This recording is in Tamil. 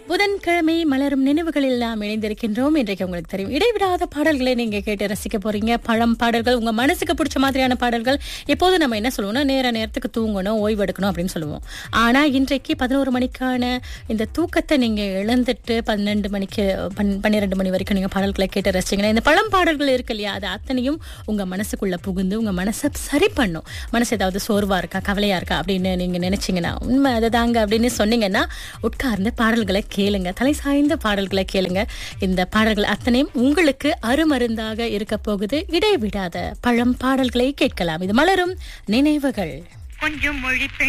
புதன்கிழமை மலரும் நினைவுகளில் நாம் இணைந்திருக்கின்றோம் இன்றைக்கு உங்களுக்கு தெரியும் இடைவிடாத பாடல்களை நீங்க கேட்டு ரசிக்க போறீங்க பழம் பாடல்கள் உங்க மனசுக்கு பிடிச்ச மாதிரியான பாடல்கள் எப்போது நம்ம என்ன சொல்லுவோம்னா நேர நேரத்துக்கு தூங்கணும் ஓய்வு எடுக்கணும் அப்படின்னு சொல்லுவோம் ஆனா இன்றைக்கு பதினோரு மணிக்கான இந்த தூக்கத்தை நீங்க இழந்துட்டு பன்னெண்டு மணிக்கு பன்- பன்னிரெண்டு மணி வரைக்கும் நீங்க பாடல்களை கேட்டு ரசிச்சீங்கன்னா இந்த பழம் பாடல்கள் இருக்கு இல்லையா அது அத்தனையும் உங்க மனசுக்குள்ள புகுந்து உங்க மனசை சரி பண்ணும் மனசு ஏதாவது சோர்வா இருக்கா கவலையா இருக்கா அப்படின்னு நீங்க நினைச்சீங்கன்னா உண்மை அதுதாங்க அப்படின்னு சொன்னீங்கன்னா உட்கார்ந்து பாடல்களை கேளுங்க தலை சாய்ந்த பாடல்களை கேளுங்க இந்த பாடல்கள் அத்தனையும் உங்களுக்கு அருமருந்தாக இருக்க போகுது இடைவிடாத பழம் பாடல்களை கேட்கலாம் இது மலரும் நினைவுகள் கொஞ்சம் மொழி பெண்